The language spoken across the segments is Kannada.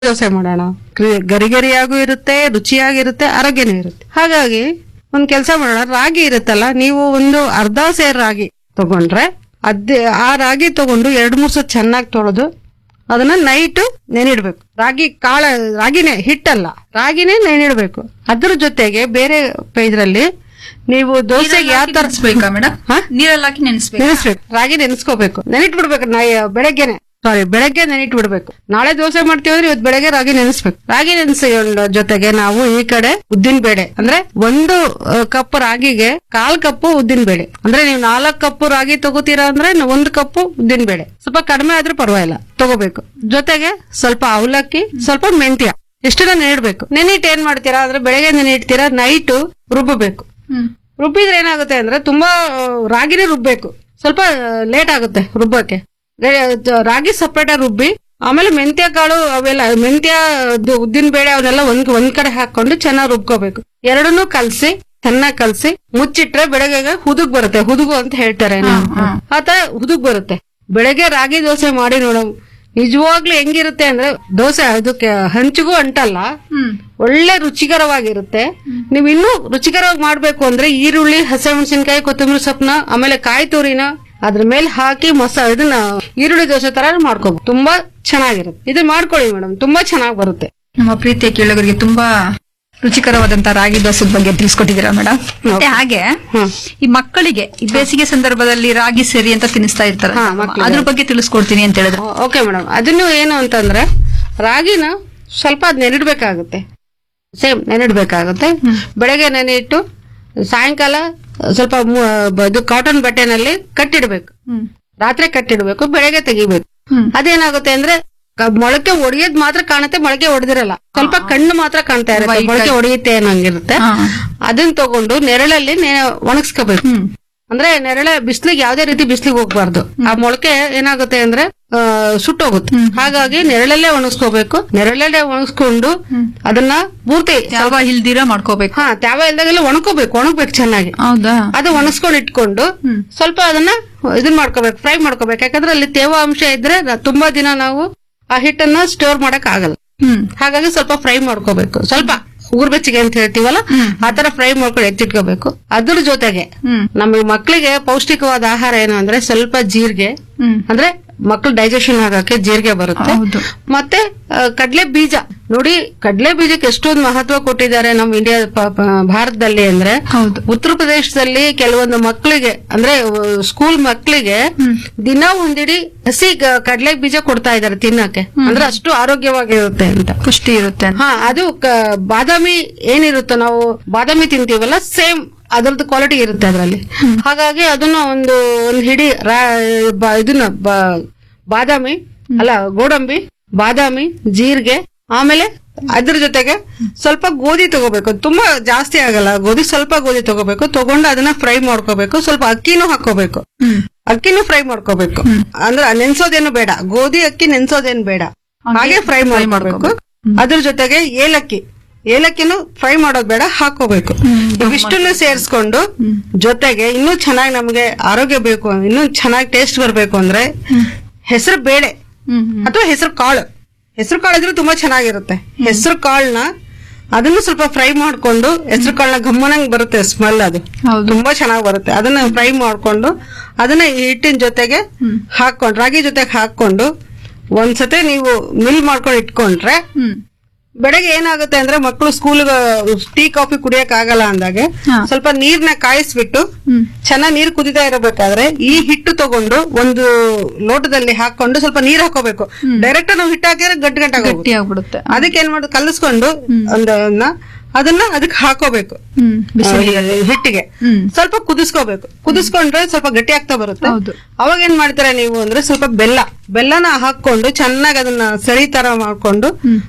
ದೋಸೆ ಮಾಡೋಣ ಗ್ರಿ- ಗರಿಗರಿಯಾಗೂ ಇರುತ್ತೆ ರುಚಿಯಾಗಿರುತ್ತೆ ಆರೋಗ್ಯನೂ ಇರುತ್ತೆ ಹಾಗಾಗಿ ಒಂದ್ ಕೆಲಸ ಮಾಡೋಣ ರಾಗಿ ಇರುತ್ತಲ್ಲ ನೀವು ಒಂದು ಅರ್ಧ ಸೇರ್ ರಾಗಿ ತಗೊಂಡ್ರೆ ಅದೇ ಆ ರಾಗಿ ತಗೊಂಡು ಎರಡ್ ಮೂರ್ ಸಲ ಚೆನ್ನಾಗಿ ತೊಳೆದು ಅದನ್ನ ನೈಟ್ ನೆನಿಡ್ಬೇಕು ರಾಗಿ ಕಾಳ ರಾಗಿನೇ ಹಿಟ್ಟಲ್ಲ ರಾಗಿನೇ ನೆನಿಡ್ಬೇಕು ಅದ್ರ ಜೊತೆಗೆ ಬೇರೆ ಇದ್ರಲ್ಲಿ ನೀವು ದೋಸೆಗೆ ಯಾವ ತರ ನೆನೆಸ್ಬೇಕಾ ಮೇಡಮ್ ಹಾ? ನೀರಲ್ಲಿ ಹಾಕಿ ನೆನೆಸ್ಬೇಕು ನೆನೆಸ್ಬೇಕು ರಾಗಿ ನೆನೆಸ್ಕೋಬೇಕು ನೆನಿಟ್ ಬಿಡ್ಬೇಕು ನಾ ಬೆಳಗ್ಗೆನೆ ಸಾರಿ ಬೆಳಗ್ಗೆ ನೆನಿಟ್ ಬಿಡ್ಬೇಕು ನಾಳೆ ದೋಸೆ ಮಾಡ್ತೀವಿ ಅಂದ್ರೆ ಇವತ್ತು ಬೆಳಗ್ಗೆ ರಾಗಿ ನೆನೆಸ್ಬೇಕು ರಾಗಿ ನೆನೆಸ ಜೊತೆಗೆ ನಾವು ಈ ಕಡೆ ಉದ್ದಿನ ಬೇಳೆ ಅಂದ್ರೆ ಒಂದು ಕಪ್ ರಾಗಿಗೆ ಕಾಲ್ ಕಪ್ಪು ಉದ್ದಿನ ಬೇಳೆ ಅಂದ್ರೆ ನೀವು ನಾಲ್ಕು ಕಪ್ಪು ರಾಗಿ ತಗೋತೀರಾ ಅಂದ್ರೆ ನ- ಒಂದು ಕಪ್ಪು ಉದ್ದಿನ ಬೇಳೆ ಸ್ವಲ್ಪ ಕಡಿಮೆ ಆದ್ರೂ ಪರವಾಗಿಲ್ಲ ತಗೋಬೇಕು ಜೊತೆಗೆ ಸ್ವಲ್ಪ ಅವಲಕ್ಕಿ ಸ್ವಲ್ಪ ಮೆಂತ್ಯ ಇಷ್ಟನ್ನ ನೆನಿಡ್ಬೇಕು ನೆನಿಟ್ ಏನ್ ಮಾಡ್ತೀರಾ ಅಂದ್ರೆ ಬೆಳಗ್ಗೆ ನೆನಿಡ್ತೀರಾ ನೈಟು ರುಬ್ಬಬೇಕು ಹ್ಮ್ ರುಬ್ಬಿದ್ರೆ ಏನಾಗುತ್ತೆ ಅಂದ್ರೆ ತುಂಬಾ ಆ, ರಾಗಿನೇ ರುಬ್ಬೇಕು ಸ್ವಲ್ಪ ಲೇಟ್ ಆಗುತ್ತೆ ರುಬ್ಬಕ್ಕೆ ರೇ- ತ- ರಾಗಿ ಸಪ್ರೇಟ್ ರುಬ್ಬಿ ಆಮೇಲೆ ಮೆಂತ್ಯ ಕಾಳು ಅವೆಲ್ಲ ಮೆಂತ್ಯ ಉದ್ದಿನ ಬೇಳೆ ಅವನ್ನೆಲ್ಲ ಒಂದ್ ಒಂದ್ ಕಡೆ ಹಾಕೊಂಡು ಚೆನ್ನಾಗಿ ರುಬ್ಕೋಬೇಕು ಎರಡನ್ನೂ ಕಲ್ಸಿ ಚೆನ್ನಾಗಿ ಕಲ್ಸಿ ಮುಚ್ಚಿಟ್ರೆ ಬೆಳಗ್ಗೆ ಹುದುಗ್ ಬರುತ್ತೆ ಹುದುಗು ಅಂತ ಹೇಳ್ತಾರೆ ಆತ ಹುದುಗ್ ಬರುತ್ತೆ ಬೆಳಗ್ಗೆ ರಾಗಿ ದೋಸೆ ಮಾಡಿ ನೋಡಮ್ ನಿಜವಾಗ್ಲೂ ಹೆಂಗಿರುತ್ತೆ ಅಂದ್ರೆ ದೋಸೆ ಅದಕ್ಕೆ ಹಂಚಿಗೂ ಅಂಟಲ್ಲ ಹ್ಮ್ ಒಳ್ಳೆ ರುಚಿಕರವಾಗಿರುತ್ತೆ ನೀವು ಇನ್ನೂ ರುಚಿಕರವಾಗಿ ಮಾಡ್ಬೇಕು ಅಂದ್ರೆ ಈರುಳ್ಳಿ ಹಸಿಮೆಣಸಿನಕಾಯಿ ಕೊತ್ತಂಬರಿ ಸೊಪ್ಪನ್ನ ಆಮೇಲೆ ಕಾಯಿ ತುರಿನ ಅದ್ರ ಮೇಲೆ ಹಾಕಿ ಮಸ ಇದನ್ನ ಈರುಳ್ಳಿ ದೋಸೆ ತರ ಮಾಡ್ಕೋಬಹುದು ತುಂಬಾ ಚೆನ್ನಾಗಿರುತ್ತೆ ಇದನ್ನ ಮಾಡ್ಕೊಳ್ಳಿ ಮೇಡಮ್ ತುಂಬಾ ಚೆನ್ನಾಗಿ ಬರುತ್ತೆ ನಮ್ಮ ಪ್ರೀತಿಯ ಕೇಳುಗರಿಗೆ ತುಂಬಾ ರುಚಿಕರವಾದಂತ ರಾಗಿ ದೋಸೆ ಬಗ್ಗೆ ತಿಳಿಸ್ಕೊಟ್ಟಿದ್ದೀರಾ ಮೇಡಮ್ ಮತ್ತೆ ಹಾಗೆ ಹ್ಮ್. ಈ ಮಕ್ಕಳಿಗೆ ಈ ಬೇಸಿಗೆ ಸಂದರ್ಭದಲ್ಲಿ ರಾಗಿ ಸೇರಿ ಅಂತ ತಿನ್ನಿಸ್ತಾ ಇರ್ತಾರೆ ಹಾ, ಮಕ್ಳಿಗೆ. ಅದ್ರ ಬಗ್ಗೆ ತಿಳಿಸ್ಕೊಡ್ತೀನಿ ಅಂತ ಹೇಳಿದ್ರು ಓಕೆ ಮೇಡಮ್ ಅದನ್ನು ಏನು ಅಂತಂದ್ರೆ ರಾಗಿನ ಸ್ವಲ್ಪ ಅದ್ ನೆನಿಡ್ಬೇಕಾಗುತ್ತೆ ಸೇಮ್ ನೆನಿಡ್ಬೇಕಾಗುತ್ತೆ ಬೆಳಗ್ಗೆ ನೆನೆಯಿಟ್ಟು ಸಾಯಂಕಾಲ ಸ್ವಲ್ಪ ಮು- ಬ- ಇದು ಕಾಟನ್ ಬಟ್ಟೆನಲ್ಲಿ ಕಟ್ಟಿಡ್ಬೇಕು ಹ್ಮ್ ರಾತ್ರಿ ಕಟ್ಟಿಡ್ಬೇಕು ಬೆಳಗ್ಗೆ ತೆಗಿಬೇಕು ಹ್ಮ್. ಅದೇನಾಗುತ್ತೆ ಅಂದ್ರೆ ಕ- ಮೊಳಕೆ ಒಡೆಯೋದ್ ಮಾತ್ರ ಕಾಣುತ್ತೆ ಮೊಳಕೆ ಹೊಡೆದಿರಲ್ಲ ಸ್ವಲ್ಪ ಕಣ್ಣು ಮಾತ್ರ ಕಾಣ್ತಾ ಇರುತ್ತೆ White ಮೊಳಕೆ ಹೊಡೆಯುತ್ತೆ ಅನ್ನಂಗಿರುತ್ತೆ ಹಾ. ಅದನ್ನ ತಗೊಂಡು ನೆರಳಲ್ಲಿ ನೆ- ಒಣಗಿಸ್ಕೋಬೇಕು ಹ್ಮ್ ಅಂದ್ರೆ ನೆರಳ ಬಿಸ್ಲಿಗೆ ಯಾವ್ದೇ ರೀತಿ ಬಿಸ್ಲಿಗೆ ಹೋಗ್ಬಾರ್ದು ಆ ಮೊಳಕೆ ಏನಾಗುತ್ತೆ ಅಂದ್ರೆ ಆ, ಸುಟ್ಟೋಗುತ್ತೆ ಹಾಗಾಗಿ ನೆರಳಲ್ಲೇ ಒಣಗಿಸ್ಕೋಬೇಕು ನೆರಳಲ್ಲೇ ಒಣಗಿಸ್ಕೊಂಡು ಅದನ್ನ ಪೂರ್ತಿ ಯಾವ ಇಲ್ದಿರ ಮಾಡ್ಕೋಬೇಕು ಹಾ ತ್ಯಾವ ಇಲ್ದಾಗೆಲ್ಲ ಒಣಕೋಬೇಕು ಒಣಗ್ಬೇಕು ಚೆನ್ನಾಗಿ ಹೌದಾ ಅದು ಒಣಗಿಸ್ಕೊಂಡು ಇಟ್ಕೊಂಡು ಸ್ವಲ್ಪ ಅದನ್ನ ಇದನ್ ಮಾಡ್ಕೋಬೇಕು ಫ್ರೈ ಮಾಡ್ಕೋಬೇಕು ಯಾಕಂದ್ರೆ ಅಲ್ಲಿ ತೇವಾಂಶ ಇದ್ರೆ ನ- ತುಂಬಾ ದಿನ ನಾವು ಆ ಹಿಟ್ಟನ್ನ ಸ್ಟೋರ್ ಮಾಡಕ್ ಆಗಲ್ಲ ಹ್ಮ್ ಹಾಗಾಗಿ ಸ್ವಲ್ಪ ಫ್ರೈ ಮಾಡ್ಕೋಬೇಕು ಸ್ವಲ್ಪ ಉಗುರ್ಬೆಚ್ಚಿಗೆ ಅಂತ ಹೇಳ್ತೀವಲ್ಲ ಆತರ ಫ್ರೈ ಮಾಡ್ಕೊಂಡು ಎತ್ತಿಟ್ಕೋಬೇಕು ಅದ್ರ ಜೊತೆಗೆ ಹ್ಮ್ ನಮಗೆ ಮಕ್ಕಳಿಗೆ ಪೌಷ್ಟಿಕವಾದ ಆಹಾರ ಏನು ಅಂದ್ರೆ ಸ್ವಲ್ಪ ಜೀರಿಗೆ ಹ್ಮ್ ಅಂದ್ರೆ ಮಕ್ಕಳು ಡೈಜೆಷನ್ ಆಗಕ್ಕೆ ಜೀರಿಗೆ ಬರುತ್ತೆ ಹೌದು. ಮತ್ತೆ ಕಡಲೆ ಬೀಜ ನೋಡಿ ಕಡಲೆ ಬೀಜಕ್ಕೆ ಎಷ್ಟೊಂದು ಮಹತ್ವ ಕೊಟ್ಟಿದ್ದಾರೆ ನಮ್ಮ ಇಂಡಿಯಾ ಪ- ಪ- ಭಾರತದಲ್ಲಿ ಅಂದ್ರೆ ಹೌದು ಉತ್ತರ ಪ್ರದೇಶದಲ್ಲಿ ಕೆಲವೊಂದು ಮಕ್ಕಳಿಗೆ ಅಂದ್ರೆ ಸ್ಕೂಲ್ ಮಕ್ಕಳಿಗೆ ದಿನ ಒಂದಿಡಿ ಹಸಿ ಕ- ಕಡ್ಲೆ ಬೀಜ ಕೊಡ್ತಾ ಇದ್ದಾರೆ ತಿನ್ನಕ್ಕೆ ಅಂದ್ರೆ ಅಷ್ಟು ಆರೋಗ್ಯವಾಗಿರುತ್ತೆ ಅಂತ ಪುಷ್ಟಿ ಇರುತ್ತೆ ಅಂತ. ಹಾ ಅದು ಕ- ಬಾದಾಮಿ ಏನಿರುತ್ತೋ ನಾವು ಬಾದಾಮಿ ತಿಂತೀವಲ್ಲ ಸೇಮ್ ಅದ್ರದ್ದು ಕ್ವಾಲಿಟಿ ಇರುತ್ತೆ ಅದರಲ್ಲಿ ಹಾಗಾಗಿ ಅದನ್ನ ಒಂದು ಒಂದು ಹಿಡಿ ರಾ- ಬ- ಇದನ್ನ ಬ- ಬಾದಾಮಿ ಅಲ್ಲ ಗೋಡಂಬಿ ಬಾದಾಮಿ ಜೀರಿಗೆ ಆಮೇಲೆ ಅದ್ರ ಜೊತೆಗೆ ಸ್ವಲ್ಪ ಗೋಧಿ ತಗೋಬೇಕು ತುಂಬಾ ಜಾಸ್ತಿ ಆಗಲ್ಲ ಗೋಧಿ ಸ್ವಲ್ಪ ಗೋಧಿ ತಗೋಬೇಕು ತಗೊಂಡು ಅದನ್ನ ಫ್ರೈ ಮಾಡ್ಕೋಬೇಕು ಸ್ವಲ್ಪ ಅಕ್ಕಿನೂ ಹಾಕೋಬೇಕು ಹ್ಮ್ ಅಕ್ಕಿನೂ ಫ್ರೈ ಮಾಡ್ಕೋಬೇಕು ಅಂದ್ರೆ ನೆನ್ಸೋದೇನು ಬೇಡ ಗೋಧಿ ಅಕ್ಕಿ ನೆನ್ಸೋದೇನು ಬೇಡ ಹಾಗೆ ಫ್ರೈ ಮಾಡ್ಕೋಬೇಕು ಅದ್ರ ಜೊತೆಗೆ ಏಲಕ್ಕಿ ಏಲಕ್ಕಿನೂ ಫ್ರೈ ಮಾಡೋದ್ ಬೇಡ ಹಾಕೋಬೇಕು ಇವಿಷ್ಟನ್ನು ಸೇರಿಸ್ಕೊಂಡು ಜೊತೆಗೆ ಇನ್ನೂ ಚೆನ್ನಾಗಿ ನಮಗೆ ಆರೋಗ್ಯ ಬೇಕು ಇನ್ನೂ ಚೆನ್ನಾಗಿ ಟೇಸ್ಟ್ ಬರಬೇಕು ಅಂದ್ರೆ ಹೆಸರು ಬೇಳೆ ಹ್ಮ್ ಹ್ಮ್. ಅಥವಾ ಹೆಸರು ಕಾಳು ಹೆಸರು ಕಾಳು ಇದ್ರೆ ತುಂಬಾ ಚೆನ್ನಾಗಿರುತ್ತೆ ಹೆಸರು ಕಾಳನ್ನ ಅದನ್ನು ಸ್ವಲ್ಪ ಫ್ರೈ ಮಾಡ್ಕೊಂಡು ಹೆಸರು ಕಾಳನ್ನ ಗಮ್ಮನಂಗ್ ಬರುತ್ತೆ ಸ್ಮೆಲ್ ಅದು ಹೌದು ತುಂಬಾ ಚೆನ್ನಾಗಿ ಬರುತ್ತೆ ಅದನ್ನ ಫ್ರೈ ಮಾಡ್ಕೊಂಡು ಅದನ್ನ ಈ ಹಿಟ್ಟಿನ ಜೊತೆಗೆ ಹಾಕೊಂಡು ರಾಗಿ ಜೊತೆಗೆ ಹಾಕೊಂಡು ಒಂದ್ಸತಿ ನೀವು ಮಿಲ್ ಮಾಡ್ಕೊಂಡು ಇಟ್ಕೊಂಡ್ರೆ ಹ್ಮ್ ಬೆಳಗ್ಗೆ ಏನಾಗುತ್ತೆ ಅಂದ್ರೆ ಮಕ್ಕಳು ಸ್ಕೂಲ್ ಟೀ ಕಾಫಿ ಕುಡಿಯಕ್ ಆಗಲ್ಲ ಅಂದಾಗೆ ಹಾ. ಸ್ವಲ್ಪ ನೀರ್ನ ಕಾಯಿಸ್ಬಿಟ್ಟು ಹ್ಮ್ ಚೆನ್ನಾಗಿ ನೀರು ಕುದಿತಾ ಇರಬೇಕಾದ್ರೆ ಈ ಹಿಟ್ಟು ತಗೊಂಡು ಒಂದು ಲೋಟದಲ್ಲಿ ಹಾಕೊಂಡು ಸ್ವಲ್ಪ ನೀರ್ ಹಾಕೋಬೇಕು ಡೈರೆಕ್ಟ್ ನಾವು ಹಿಟ್ಟು ಹಾಕಿದ್ರೆ ಗಟ್ಟಿ ಗಟ್ಟಿ ಗಟ್ಟಿ ಆಗ್ಬಿಡುತ್ತೆ ಅದಕ್ಕೆ ಏನ್ ಮಾಡೋದು ಕಲಿಸ್ಕೊಂಡು ಒಂದನ್ನ ಅದನ್ನ ಅದಕ್ಕೆ ಹಾಕೋಬೇಕು ಹ್ಮ್ ಬಿಸಿ ಆ, ಹಿಟ್ಟಿಗೆ ಹ್ಮ್ ಸ್ವಲ್ಪ ಕುದಿಸ್ಕೋಬೇಕು ಕುದಿಸ್ಕೊಂಡ್ರೆ ಸ್ವಲ್ಪ ಗಟ್ಟಿ ಆಗ್ತಾ ಬರುತ್ತೆ ಹೌದು. ಅವಾಗ ಏನ್ ಮಾಡ್ತೀರಾ ನೀವು ಅಂದ್ರೆ ಸ್ವಲ್ಪ ಬೆಲ್ಲ ಬೆಲ್ಲನ ಹಾಕೊಂಡು ಚೆನ್ನಾಗಿ ಅದನ್ನ ಸರಿ ತರ ಮಾಡ್ಕೊಂಡು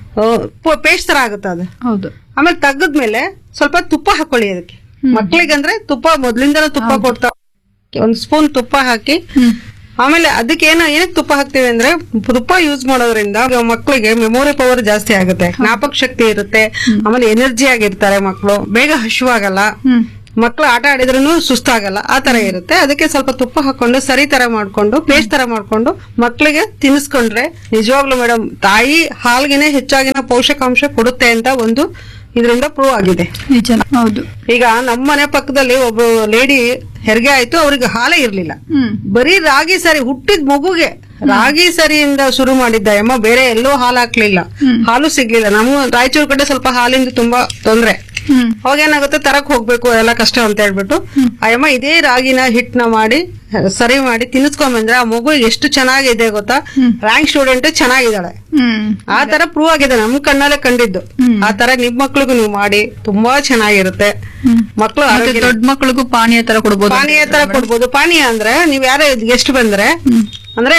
ಪೇಸ್ಟ್ ತರ ಆಗುತ್ತೆ ಅದು ಹೌದು ಆಮೇಲೆ ತೆಗೆದ್ಮೇಲೆ ಸ್ವಲ್ಪ ತುಪ್ಪ ಹಾಕೊಳ್ಳಿ ಅದಕ್ಕೆ ಮಕ್ಳಿಗಂದ್ರೆ ತುಪ್ಪ ಮೊದ್ಲಿಂದನೂ ತುಪ್ಪ ಕೊಡ್ತಾ ಒಂದ್ ಸ್ಪೂನ್ ತುಪ್ಪ ಹಾಕಿ ಹ್ಮ್ ಆಮೇಲೆ ಅದಕ್ಕೆ ಏನೋ ಏನಕ್ಕೆ ತುಪ್ಪ ಹಾಕ್ತಿವಿ ಅಂದ್ರೆ ತುಪ್ಪ ಯೂಸ್ ಮಾಡೋದ್ರಿಂದ ಮಕ್ಕಳಿಗೆ ಮೆಮೊರಿ ಪವರ್ ಜಾಸ್ತಿ ಆಗುತ್ತೆ ಜ್ಞಾಪಕ ಶಕ್ತಿ ಇರುತ್ತೆ ಆಮೇಲೆ ಎನರ್ಜಿ ಆಗಿರ್ತಾರೆ ಮಕ್ಕಳು ಬೇಗ ಹಶುವಾಗಲ್ಲ ಹ್ಮ್ ಮಕ್ಳು ಆಟ ಆಡಿದ್ರು ಸುಸ್ತಾಗಲ್ಲ ಆ ತರ ಇರುತ್ತೆ ಅದಕ್ಕೆ ಸ್ವಲ್ಪ ತುಪ್ಪ ಹಾಕೊಂಡು ಸರಿ ತರ ಮಾಡ್ಕೊಂಡು ಪೇಸ್ಟ್ ತರ ಮಾಡ್ಕೊಂಡು ಮಕ್ಳಿಗೆ ತಿನ್ನಿಸ್ಕೊಂಡ್ರೆ ನಿಜವಾಗ್ಲೂ ಮೇಡಮ್ ತಾಯಿ ಹಾಲ್ಗಿನೇ ಹೆಚ್ಚಾಗಿನ ಪೋಷಕಾಂಶ ಕೊಡುತ್ತೆ ಅಂತ ಒಂದು ಇದರಿಂದ ಪ್ರೂವ್ ಆಗಿದೆ ನಿಜ ಹೌದು ಈಗ ನಮ್ಮ ಮನೆ ಪಕ್ಕದಲ್ಲಿ ಒಬ್ಬ ಲೇಡಿ ಹೆರಿಗೆ ಆಯ್ತು ಅವ್ರಿಗೆ ಹಾಲೇ ಇರ್ಲಿಲ್ಲ ಹ್ಮ್ ಬರೀ ರಾಗಿ ಸರಿ ಹುಟ್ಟಿದ ಮಗುಗೆ ರಾಗಿ ಸರಿಯಿಂದ ಶುರು ಮಾಡಿದ್ದ ಅಮ್ಮ ಬೇರೆ ಎಲ್ಲೂ ಹಾಲು ಹಾಕ್ಲಿಲ್ಲ ಹಾಲು ಸಿಗ್ಲಿಲ್ಲ ನಮ್ಮ ರಾಯಚೂರು ಕಡೆ ಸ್ವಲ್ಪ ಹಾಲಿಂದ ತುಂಬಾ ತೊಂದ್ರೆ ಹ್ಮ್ ಅವಾಗ ಏನಾಗುತ್ತೆ ತರಕ್ ಹೋಗ್ಬೇಕು ಎಲ್ಲ ಕಷ್ಟ ಅಂತ ಹೇಳ್ಬಿಟ್ಟು ಅಯ್ಯಮ್ಮ ಇದೇ ರಾಗಿನ ಹಿಟ್ನ ಮಾಡಿ ಸರಿ ಮಾಡಿ ತಿನ್ನಿಸ್ಕೊಂಬಂದ್ರೆ ಆ ಮಗು ಎಷ್ಟು ಚೆನ್ನಾಗಿದೆ ಗೊತ್ತಾ ರ್ಯಾಂಕ್ ಸ್ಟೂಡೆಂಟ್ ಚೆನ್ನಾಗಿದ್ದಾಳೆ ಹ್ಮ್ ಆ ತರ ಪ್ರೂವ್ ಆಗಿದೆ ನಮ್ ಕಣ್ಣಲ್ಲೇ ಕಂಡಿದ್ದು ಆ ತರ ನಿಮ್ ಮಕ್ಳಿಗೂ ನೀವು ಮಾಡಿ ತುಂಬಾ ಚೆನ್ನಾಗಿರುತ್ತೆ ಮಕ್ಳು ಮತ್ತೆ ಆರೋಗ್ಯ ದೊಡ್ಡ ಮಕ್ಕಳಿಗೂ ಪಾನೀಯ ತರ ಕೊಡ್ಬೋದು ಪಾನೀಯ ತರ ಕೊಡ್ಬೋದು ಪಾನೀಯ ಅಂದ್ರೆ ನೀವ್ ಯಾರೇ ಗೆಸ್ಟ್ ಬಂದ್ರೆ ಅಂದ್ರೆ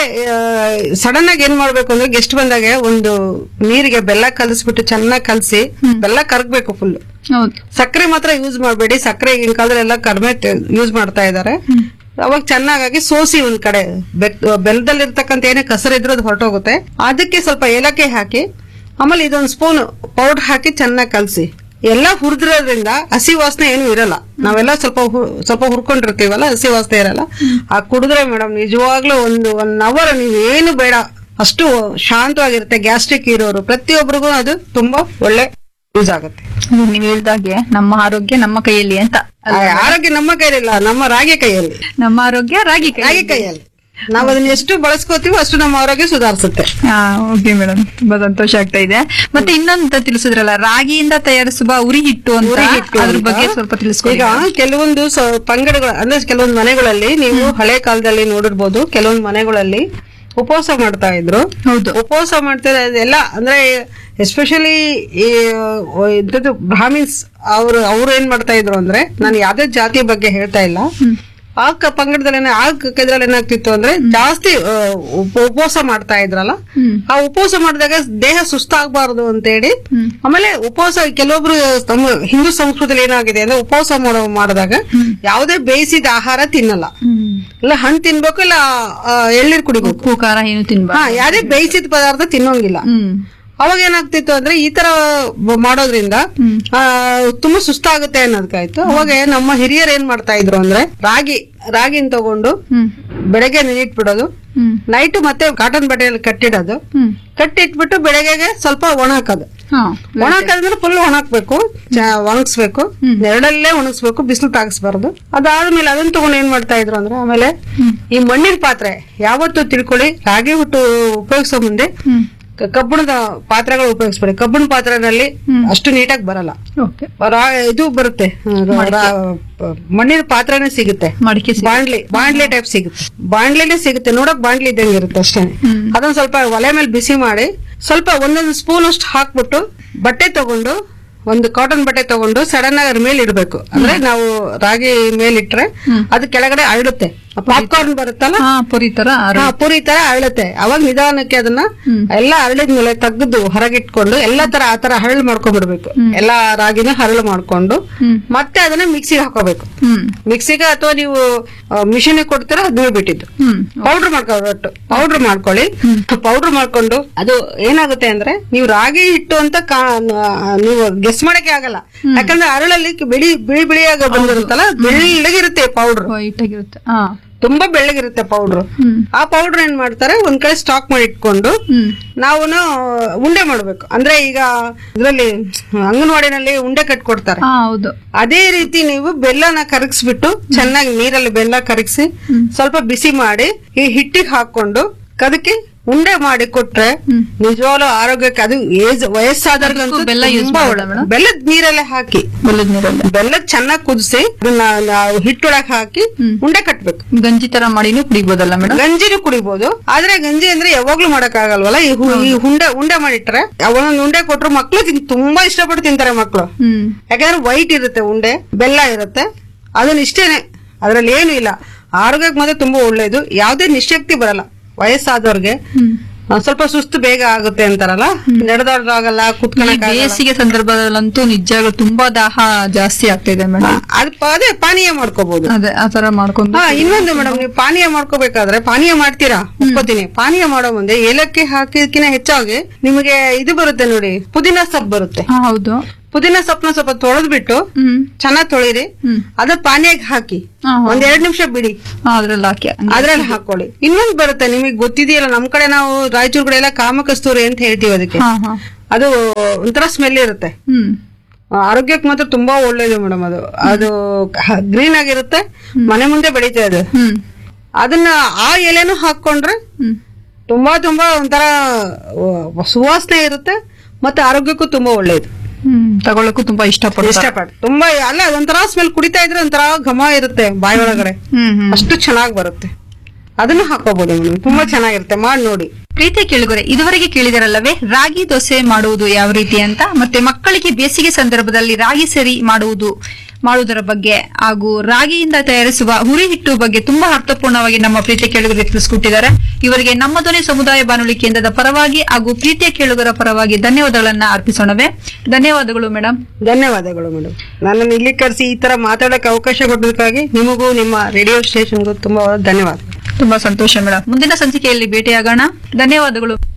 ಸಡನ್ ಆಗಿ ಏನ್ ಮಾಡ್ಬೇಕು ಅಂದ್ರೆ ಗೆಸ್ಟ್ ಬಂದಾಗ ಒಂದು ನೀರಿಗೆ ಬೆಲ್ಲ ಕಲಸ್ಬಿಟ್ಟು ಚೆನ್ನಾಗಿ ಕಲಸಿ ಬೆಲ್ಲ ಕರಗ್ಬೇಕು ಫುಲ್ ಹೌದು ಸಕ್ಕರೆ ಮಾತ್ರ ಯೂಸ್ ಮಾಡಬೇಡಿ ಸಕ್ಕರೆ ಈಗಿನ ಕಾಲದಲ್ಲೆಲ್ಲ ಕಡಿಮೆ ಯೂಸ್ ಮಾಡ್ತಾ ಇದ್ದಾರೆ ಅವಾಗ ಚೆನ್ನಾಗಾಗಿ ಸೋಸಿ ಒಂದ್ ಕಡೆ ಬೆಕ್- ಬೆಲ್ಲದಲ್ಲಿರ್ತಕ್ಕಂಥ ಏನೇ ಕಸರಿದ್ರು ಅದು ಹೊರಟೋಗುತ್ತೆ ಅದಕ್ಕೆ ಸ್ವಲ್ಪ ಏಲಕ್ಕಿ ಹಾಕಿ ಆಮೇಲೆ ಇದೊಂದು ಸ್ಪೂನ್ ಪೌಡರ್ ಹಾಕಿ ಚೆನ್ನಾಗಿ ಕಲಸಿ ಎಲ್ಲ ಹುರಿದ್ರೋದ್ರಿಂದ ಹಸಿ ವಾಸನೆ ಏನು ಇರಲ್ಲ ನಾವೆಲ್ಲ ಸ್ವಲ್ಪ ಹು- ಸ್ವಲ್ಪ ಹುರ್ಕೊಂಡಿರ್ತೀವಲ್ಲ ಹಸಿ ವಾಸನೆ ಇರಲ್ಲ ಆ ಕುಡಿದ್ರೆ ಮೇಡಮ್ ನಿಜವಾಗ್ಲೂ ಒಂದು ಒನ್ ಅವರ್ ನೀವು ಏನು ಬೇಡ ಅಷ್ಟು ಶಾಂತವಾಗಿರುತ್ತೆ ಗ್ಯಾಸ್ಟ್ರಿಕ್ ಇರೋರು ಪ್ರತಿಯೊಬ್ಬರಿಗೂ ಅದು ತುಂಬಾ ಒಳ್ಳೆ ಯೂಸ್ ಆಗುತ್ತೆ ಅದು ನೀವ್ ಹೇಳ್ದಾಗೆ ನಮ್ಮ ಆರೋಗ್ಯ ನಮ್ಮ ಕೈಯಲ್ಲಿ ಅಂತ ಆ, ಆರೋಗ್ಯ ನಮ್ಮ ಕೈಯಲ್ಲಿಲ್ಲ ನಮ್ಮ ರಾಗಿ ಕೈಯಲ್ಲಿ ನಮ್ಮ ಆರೋಗ್ಯ ರಾಗಿ ಕೈ ರಾಗಿ ಕೈಯಲ್ಲಿ ನಾವು ಅದನ್ನ ಎಷ್ಟು ಬಳಸ್ಕೋತೀವೋ ಅಷ್ಟು ನಮ್ಮ ಆರೋಗ್ಯ ಸುಧಾರಿಸುತ್ತೆ ಹಾ ಓಕೆ ಮೇಡಮ್ ತುಂಬಾ ಸಂತೋಷ ಆಗ್ತಾ ಇದೆ ಮತ್ತೆ ಇನ್ನೊಂದು ತಿಳಿಸಿದ್ರಲ್ಲ ರಾಗಿಯಿಂದ ತಯಾರಿಸುವ ಉರಿ ಹಿಟ್ಟು ಅಂತ ಉರಿ ಹಿಟ್ಟು ಅದ್ರ ಅಂತ. ಬಗ್ಗೆ ಸ್ವಲ್ಪ ತಿಳಿಸ್ಕೊಡಿ ಈಗ ಕೆಲವೊಂದು ಸ- ಪಂಗಡಗಳು ಅಂದ್ರೆ ಕೆಲವೊಂದು ಮನೆಗಳಲ್ಲಿ ನೀವು ಹಳೆ ಕಾಲದಲ್ಲಿ ನೋಡಿರ್ಬೋದು ಕೆಲವೊಂದು ಮನೆಗಳಲ್ಲಿ ಉಪವಾಸ ಮಾಡ್ತಾ ಇದ್ರು ಹೌದು ಉಪವಾಸ ಮಾಡ್ತಾರೆ ಅದೆಲ್ಲ ಅಂದ್ರೆ ಎಸ್ಪೆಷಲಿ ಈ ಇದ್ದದ್ದು ಬ್ರಾಹ್ಮಿನ್ಸ್ ಅವ್ರು ಅವ್ರು ಏನ್ ಮಾಡ್ತಾ ಇದ್ರು ಅಂದ್ರೆ ನಾನು ಯಾವ್ದೇ ಜಾತಿ ಬಗ್ಗೆ ಹೇಳ್ತಾ ಇಲ್ಲ ಆ ಕ- ಪಂಗಡದಲ್ಲಿ ಏನ- ಆ ಕ- ಇದ್ರಲ್ಲಿ ಏನಾಗ್ತಿತ್ತು ಅಂದ್ರೆ ಜಾಸ್ತಿ ಆ, ಉಪ- ಉಪವಾಸ ಮಾಡ್ತಾ ಇದ್ರಲ್ಲ ಹ್ಮ್. ಆ ಉಪವಾಸ ಮಾಡಿದಾಗ ದೇಹ ಸುಸ್ತಾಗಬಾರದು ಅಂತೇಳಿ ಆಮೇಲೆ ಉಪವಾಸ ಕೆಲವೊಬ್ರು ನಮ್ಮ ಹಿಂದೂ ಸಂಸ್ಕೃತಿಯಲ್ಲಿ ಏನಾಗಿದೆ ಅಂದ್ರೆ ಉಪವಾಸ ಮಾಡೋ ಮಾಡಿದಾಗ ಯಾವುದೇ ಬೇಯಿಸಿದ ಆಹಾರ ತಿನ್ನಲ್ಲ ಹ್ಮ್ ಇಲ್ಲ ಹಣ್ಣು ತಿನ್ಬೇಕು ಇಲ್ಲ ಆ, ಎಳ್ನೀರ್ ಕುಡಿಬೇಕು ಉಪ್ಪು ಖಾರ ಏನು ತಿನ್ಬಾರ್ದು ಹಾ ಯಾವ್ದೇ ಬೇಯಿಸಿದ ಪದಾರ್ಥ ತಿನ್ನೋಂಗಿಲ್ಲ ಹ್ಮ್ ಅವಾಗ ಏನಾಗ್ತಿತ್ತು ಅಂದ್ರೆ ಈ ತರ ಬ- ಮಾಡೋದ್ರಿಂದ ಆ, ತುಂಬಾ ಸುಸ್ತಾಗುತ್ತೆ ಅನ್ನೋದಕ್ಕಾಯ್ತು ಅವಾಗ ನಮ್ಮ ಹಿರಿಯರು ಏನ್ ಮಾಡ್ತಾ ಇದ್ರು ಅಂದ್ರೆ ರಾಗಿ ರಾಗಿನ ತಗೊಂಡು ಹ್ಮ್ ಬೆಳಗ್ಗೆ ನೆನಿಟ್ಬಿಡೋದು ಹ್ಮ್ ನೈಟ್ ಮತ್ತೆ ಕಾಟನ್ ಬಟ್ಟೆಯಲ್ಲಿ ಕಟ್ಟಿಡೋದು ಹ್ಮ್ ಕಟ್ಟಿಟ್ಬಿಟ್ಟು ಬೆಳಗ್ಗೆಗೆ ಸ್ವಲ್ಪ ಒಣಹಾಕೋದು ಹಾ ಒಣಹಾಕಂದ್ರೆ ಫುಲ್ ಒಣಹಾಕ್ಬೇಕು ಚ- ಒಣಗಿಸ್ಬೇಕು ನೆರಳಲ್ಲೇ ಒಣಗಿಸ್ಬೇಕು ಬಿಸಿಲು ತಾಗಿಸ್ಬಾರ್ದು ಅದಾದ್ಮೇಲೆ ಅದನ್ನ ತಗೊಂಡು ಏನ್ ಮಾಡ್ತಾ ಇದ್ರು ಅಂದ್ರೆ ಆಮೇಲೆ ಈ ಮಣ್ಣಿನ ಪಾತ್ರೆ ಯಾವತ್ತು ತಿಳ್ಕೊಳ್ಳಿ ರಾಗಿ ಹುಟ್ಟು ಉಪಯೋಗಿಸೋ ಮುಂದೆ ಹ್ಮ್ ಕ- ಕಬ್ಬಿಣದ ಪಾತ್ರೆಗಳು ಉಪಯೋಗಿಸ್ಬೇಡಿ ಕಬ್ಬಿಣ ಪಾತ್ರೆನಲ್ಲಿ ಅಷ್ಟು ನೀಟಾಗಿ ಬರಲ್ಲ ಓಕೆ ರಾ- ಇದು ಬರುತ್ತೆ ರ- ರಾ- ಮಣ್ಣಿನ ಪಾತ್ರೆನೇ ಸಿಗುತ್ತೆ ಮಡಿಕೆ ಸಿ- ಬಾಂಡ್ಲಿ ಬಾಂಡ್ಲಿ ಟೈಪ್ ಸಿಗುತ್ತೆ ಬಾಂಡ್ಲಿನೇ ಸಿಗುತ್ತೆ ನೋಡಕ್ ಬಾಂಡ್ಲಿ ಇದ್ದಂಗೆ ಇರುತ್ತೆ ಅಷ್ಟೇ ಅದನ್ನ ಸ್ವಲ್ಪ ಒಲೆ ಮೇಲೆ ಬಿಸಿ ಮಾಡಿ ಸ್ವಲ್ಪ ಒಂದೊಂದು ಸ್ಪೂನ್ ಅಷ್ಟು ಹಾಕ್ಬಿಟ್ಟು ಬಟ್ಟೆ ತಗೊಂಡು ಒಂದು ಕಾಟನ್ ಬಟ್ಟೆ ತಗೊಂಡು ಸಡನ್ ಆಗಿ ಅದ್ರ ಮೇಲೆ ಇಡ್ಬೇಕು ಅಂದ್ರೆ ನಾವು ರಾಗಿ ಮೇಲಿಟ್ರೆ ಅದು ಕೆಳಗಡೆ ಅರಳುತ್ತೆ ಪಾಪ್ಕಾರ್ನ್ ಬರುತ್ತಲ್ಲ ಹಾ ಪುರಿ ತರ ಅರ- ಹಾ ಪುರಿ ತರ ಅರಳುತ್ತೆ ಅವಾಗ ನಿಧಾನಕ್ಕೆ ಅದನ್ನ ಎಲ್ಲ ಅರಳಿದ್ಮೇಲೆ ತೆಗೆದು ಹೊರಗಿಟ್ಕೊಂಡು ಎಲ್ಲಾ ತರ ಆ ತರ ಹರಳು ಮಾಡ್ಕೊಂಡ್ಬಿಡ್ಬೇಕು ಎಲ್ಲಾ ರಾಗಿನ ಹರಳು ಮಾಡ್ಕೊಂಡು ಹ್ಮ್. ಮತ್ತೆ ಅದನ್ನ ಮಿಕ್ಸಿಗೆ ಹಾಕೋಬೇಕು ಹ್ಮ್ ಮಿಕ್ಸಿಗೆ ಅಥವಾ ನೀವು ಮಿಷಿನ್ ಕೊಡ್ತೀರಾ ಹದಿನೇಳು ಬಿಟ್ಟಿದ್ದು ಹ್ಮ್ ಪೌಡರ್ ಮಾಡ್ಕೊಟ್ಟು ಪೌಡರ್ ಮಾಡ್ಕೊಳ್ಳಿ ಪೌಡರ್ ಮಾಡ್ಕೊಂಡು ಅದು ಏನಾಗುತ್ತೆ ಅಂದ್ರೆ ನೀವು ರಾಗಿ ಹಿಟ್ಟು ಅಂತ ಕಾ- ನ- ನೀವು ಗೆಸ್ ಮಾಡಕ್ಕೆ ಆಗಲ್ಲ ಯಾಕಂದ್ರೆ ಅರಳಲ್ಲಿ ಬಿಳಿ ಬಿಳಿ ಬಿಳಿಯಾಗ ಬಂದಿರುತ್ತಲ್ಲ ಬೆಳ್ಳಗಿರುತ್ತೆ ಪೌಡರ್ ವೈಟ್ ಆಗಿರುತ್ತೆ ಹಾ ತುಂಬಾ ಬೆಳ್ಳಗಿರುತ್ತೆ ಪೌಡರ್ ಹ್ಮ್ ಆ ಪೌಡರ್ ಏನ್ ಮಾಡ್ತಾರೆ ಒಂದ್ ಕಡೆ ಸ್ಟಾಕ್ ಮಾಡಿ ಇಟ್ಕೊಂಡು ಹ್ಮ್ ನಾವು ಉಂಡೆ ಮಾಡ್ಬೇಕು ಅಂದ್ರೆ ಈಗ ಇದ್ರಲ್ಲಿ ಅಂಗನವಾಡಿನಲ್ಲಿ ಉಂಡೆ ಕಟ್ಕೊಡ್ತಾರೆ ಹಾ ಹೌದು ಅದೇ ರೀತಿ ನೀವು ಬೆಲ್ಲನ ಕರಗಿಸ್ಬಿಟ್ಟು ಚೆನ್ನಾಗಿ ನೀರಲ್ಲಿ ಬೆಲ್ಲ ಕರಗಿಸಿ ಸ್ವಲ್ಪ ಬಿಸಿ ಮಾಡಿ ಈ ಹಿಟ್ಟಿಗೆ ಹಾಕೊಂಡು ಅದಕ್ಕೆ ಉಂಡೆ ಮಾಡಿ ಕೊಟ್ರೆ ನಿಜವಾಗ್ಲೂ ಆರೋಗ್ಯಕ್ಕೆ ಅದು ಏಜ್ ವಯಸ್ಸಾದವ್ರಿಗಂತೂ ಅದಕ್ಕೂ ಬೆಲ್ಲ use ತುಂಬಾ ಮಾಡೋದಾ ಒಳ್ಳೆ ಮೇಡಮ್? ಬೆಲ್ಲದ ನೀರಲ್ಲೇ ಹಾಕಿ ಬೆಲ್ಲದ ನೀರಲ್ಲಿ ಬೆಲ್ಲ ಚೆನ್ನಾಗಿ ಕುದಿಸಿ ಅದನ್ನ ನಾವು ಹಿಟ್ಟೊಳಗೆ ಹಾಕಿ ಉಂಡೆ ಕಟ್ಬೇಕು ಗಂಜಿ ತರ ಮಾಡಿನೂ ಕುಡಿಬೋದಲ್ಲ ಮೇಡಮ್ ಗಂಜಿನೂ ಕುಡಿಬಹುದು ಆದ್ರೆ ಗಂಜಿ ಅಂದ್ರೆ ಯಾವಾಗ್ಲೂ ಮಾಡಕ್ ಆಗಲ್ವಲ್ಲ ಈ ಹು- ಈ ಉಂಡೆ ಉಂಡೆ ಮಾಡಿಟ್ರೆ ಒಂದೊಂದು ಉಂಡೆ ಕೊಟ್ರು ಮಕ್ಳು ತಿನ್- ತುಂಬಾ ಇಷ್ಟಪಟ್ಟು ತಿಂತಾರೆ ಮಕ್ಳು ಹ್ಮ್ ಯಾಕಂದ್ರೆ ವೈಟ್ ಇರುತ್ತೆ ಉಂಡೆ ಬೆಲ್ಲ ಇರುತ್ತೆ ಅದನ್ನ ಇಷ್ಟೇನೆ ಅದ್ರಲ್ಲಿ ಏನು ಇಲ್ಲ ಆರೋಗ್ಯಕ್ಕೆ ಮಾತ್ರ ತುಂಬಾ ಒಳ್ಳೇದು ಯಾವುದೇ ನಿಶಕ್ತಿ ಬರಲ್ಲ ವಯಸ್ಸಾದವ್ರಿಗೆ ಹ್ಮ್ ಆ, ಸ್ವಲ್ಪ ಸುಸ್ತು ಬೇಗ ಆಗುತ್ತೆ ಅಂತಾರಲ್ಲ ನಡೆದಾಡೋದಾಗಲ್ಲ ಈ ಕುತ್ಕೊಳಕ್ ಬೇಸಿಗೆ ಸಂದರ್ಭದಲ್ಲಂತೂ ನಿಜವಾಗ್ಲೂ ತುಂಬಾ ದಾಹ ಜಾಸ್ತಿ ಆಗ್ತಿದೆ ಮೇಡಮ್ ಅದ್ ಅದೇ ಪಾನೀಯ ಮಾಡ್ಕೋಬಹುದು ಅದೇ ಆ ತರ ಮಾಡ್ಕೊಂಡು ಹಾ ಇನ್ನೊಂದು ಮೇಡಮ್ ನೀವು ಪಾನೀಯ ಮಾಡ್ಕೋಬೇಕಾದ್ರೆ ಪಾನೀಯ ಮಾಡ್ತೀರಾ ಒಪ್ಕೋತೀನಿ ಪಾನೀಯ ಮಾಡೋ ಮುಂದೆ ಏಲಕ್ಕಿ ಹಾಕಿದಕ್ಕಿಂತ ಹೆಚ್ಚಾಗಿ ನಿಮಗೆ ಇದು ಬರುತ್ತೆ ನೋಡಿ ಪುದೀನ ಸೊಪ್ಪು ಬರುತ್ತೆ ಹಾ ಹೌದು ಪುದೀನ ಸೊಪ್ಪನ್ನ ಸ್ವಲ್ಪ ತೊಳೆದ್ಬಿಟ್ಟು ಹ್ಮ್ ಚೆನ್ನಾಗಿ ತೊಳಿರಿ ಹ್ಮ್ ಅದ ಪಾನಿಯಾಗಿ ಹಾಕಿ ಹಾ, ಹಾ. ಒಂದ್ ಎರಡ್ ನಿಮಿಷ ಬಿಡಿ ಅದ್ರಲ್ಲಿ ಹಾಕಿ ಅದ್ರಲ್ಲಿ ಹಾಕೊಳ್ಳಿ ಇನ್ನೊಂದ್ ಬರುತ್ತೆ ನಿಮಗೆ ಗೊತ್ತಿದೆಯಲ್ಲ ನಮ್ ಕಡೆ ನಾವು ರಾಯಚೂರು ಕಡೆ ಎಲ್ಲ ಕಾಮಕಸ್ತೂರಿ ಅಂತ ಹೇಳ್ತೀವಿ ಅದಕ್ಕೆ ಹಾ ಹಾ ಅದು ಒಂಥರ ಸ್ಮೆಲ್ ಇರುತ್ತೆ ಹ್ಮ್ ಆ, ಆರೋಗ್ಯಕ್ಕೆ ಮಾತ್ರ ತುಂಬಾ ಒಳ್ಳೇದು ಮೇಡಮ್ ಅದು ಅದು ಗ್ರೀನ್ ಆಗಿರುತ್ತೆ ಮನೆ ಮುಂದೆ ಬೆಳೀತದೆ ಅದು ಹ್ಮ್ ಅದನ್ನ ಆ ಎಲೆನೂ ಹಾಕೊಂಡ್ರೆ ಹ್ಮ್ ತುಂಬಾ ತುಂಬಾ ಒಂಥರ ಆ, ಸುವಾಸನೆ ಇರುತ್ತೆ ಮತ್ತೆ ಆರೋಗ್ಯಕ್ಕೂ ತುಂಬಾ ಒಳ್ಳೇದು ಹ್ಮ್ ತಗೊಳಕ್ಕೂ ತುಂಬಾ ಇಷ್ಟಪಡ್ತಾರೆ ಇಷ್ಟಪಟ್ಟು ತುಂಬಾ ಅಲ್ಲ ಅದೊಂಥರ ಸ್ಮೆಲ್ ಕುಡಿತಾ ಇದ್ರೆ ಒಂಥರ ಘಮ ಇರುತ್ತೆ ಬಾಯಿ ಒಳಗಡೆ ಹ್ಮ್ ಹ್ಮ್ ಅಷ್ಟು ಚೆನ್ನಾಗಿ ಬರುತ್ತೆ ಅದನ್ನ ಹಾಕೋಬಹುದು ಮೇಡಮ್ ತುಂಬಾ ಚೆನ್ನಾಗಿರುತ್ತೆ ಮಾಡಿ ನೋಡಿ ಪ್ರೀತಿ ಕೇಳುಗರೆ ಇದುವರೆಗೆ ಕೇಳಿದರಲ್ಲವೇ ರಾಗಿ ದೋಸೆ ಮಾಡುವುದು ಯಾವ ರೀತಿ ಅಂತ ಮತ್ತೆ ಮಕ್ಕಳಿಗೆ ಬೇಸಿಗೆ ಸಂದರ್ಭದಲ್ಲಿ ರಾಗಿ ಸರಿ ಮಾಡುವುದು ಮಾಡುವುದರ ಬಗ್ಗೆ ಹಾಗೂ ರಾಗಿಯಿಂದ ತಯಾರಿಸುವ ಹುರಿ ಹಿಟ್ಟು ಬಗ್ಗೆ ತುಂಬಾ ಅರ್ಥಪೂರ್ಣವಾಗಿ ನಮ್ಮ ಪ್ರೀತಿಯ ಕೇಳುಗರಿಗೆ ತಿಳಿಸ್ಕೊಟ್ಟಿದ್ದಾರೆ ಇವರಿಗೆ ನಮ್ಮ ಧ್ವನಿ ಸಮುದಾಯ ಬಾನುಲಿ ಕೇಂದ್ರದ ಪರವಾಗಿ ಹಾಗೂ ಪ್ರೀತಿಯ ಕೇಳುಗರ ಪರವಾಗಿ ಧನ್ಯವಾದಗಳನ್ನ ಅರ್ಪಿಸೋಣವೇ ಧನ್ಯವಾದಗಳು ಮೇಡಮ್ ಧನ್ಯವಾದಗಳು ಮೇಡಮ್ ನನ್ನನ್ನು ಇಲ್ಲಿ ಕರೆಸಿ ಈ ತರ ಮಾತಾಡಕ್ಕೆ ಅವಕಾಶ ಕೊಡೋದಕ್ಕಾಗಿ ನಿಮಗೂ ನಿಮ್ಮ ರೇಡಿಯೋ ಸ್ಟೇಷನ್ಗೂ ತುಂಬಾ ಧನ್ಯವಾದ ತುಂಬಾ ಸಂತೋಷ ಮೇಡಮ್ ಮುಂದಿನ ಸಂಚಿಕೆಯಲ್ಲಿ ಭೇಟಿಯಾಗೋಣ ಧನ್ಯವಾದಗಳು